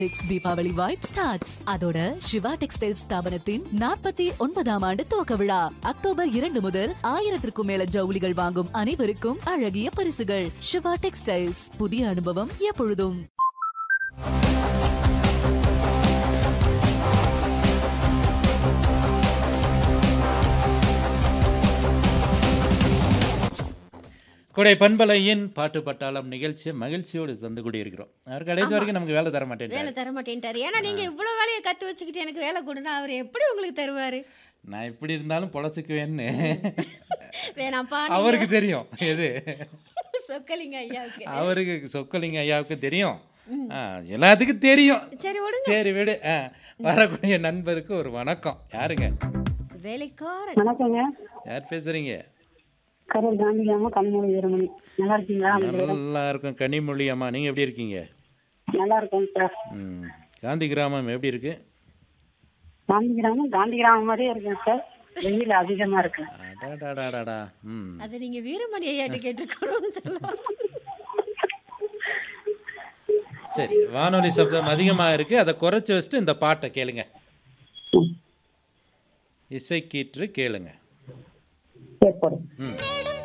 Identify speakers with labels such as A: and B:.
A: டெக்ஸ் Deepavali vibe starts அதோட Siva textiles ஸ்தாபனத்தின் நாற்பத்தி ஒன்பதாம் ஆண்டு துவக்க விழா அக்டோபர் இரண்டு முதல் ஆயிரத்திற்கும் மேல ஜவுளிகள் வாங்கும் அனைவருக்கும் அழகிய பரிசுகள் சிவா டெக்ஸ்டைல்ஸ் புதிய அனுபவம் எப்பொழுதும்
B: கொடை பண்பலையின் பாட்டு பட்டாளம் நிகழ்ச்சியை மகிழ்ச்சியோடு தந்து கூடியிருக்கிறோம் அவர் கடைசி வரைக்கும் நமக்கு வேலை தர மாட்டேன்
C: வேலை தர மாட்டேன்ட்டாரு ஏன்னா நீங்க இவ்வளவு வேலையை கத்து வச்சுக்கிட்டு எனக்கு வேலை கொடுனா அவர் எப்படி உங்களுக்கு தருவாரு
B: நான் எப்படி இருந்தாலும் பொழைச்சிக்குவேன்னு
C: வேணாம்ப்பா
B: அவருக்கு தெரியும் எது
C: சொக்கலிங்க ஐயாவுக்கு
B: அவருக்கு சொக்கலிங்க ஐயாவுக்கு தெரியும் ஆ, எல்லாத்துக்கும் தெரியும்
C: சரி விடுங்க
B: சரி விடு ஆ, வரக்கூடிய நண்பருக்கு ஒரு வணக்கம் யாருங்க
C: வேலைக்காரன்
D: வணக்கங்க
B: யார் பேசுறீங்க
D: கரூர் காந்திகிராம கனிமொழி வீரமணி நல்லா இருக்கீங்களா
B: நல்லா இருக்கும் கனிமொழி அம்மா நீங்க எப்படி இருக்கீங்க
D: நல்லா இருக்கோங்க சார்
B: ம் காந்தி கிராமம் எப்படி இருக்கு
D: காந்தி கிராமம் காந்தி கிராமம் மாதிரியே இருக்கேன் சார் வெயில் அதிகமா இருக்கு
B: அடாடாடாடாடா ம்
C: அதை நீங்க வீரமணி ஐயாட்ட கேட்டுக்கணும்னு சொல்லலாம்
B: சரி வானொலி சப்தம் அதிகமாக இருக்கு அதை குறைச்சி வச்சுட்டு இந்த பாட்டை கேளுங்க இசைக்கீற்று கேளுங்க
D: சரி போடுங்க
B: ம்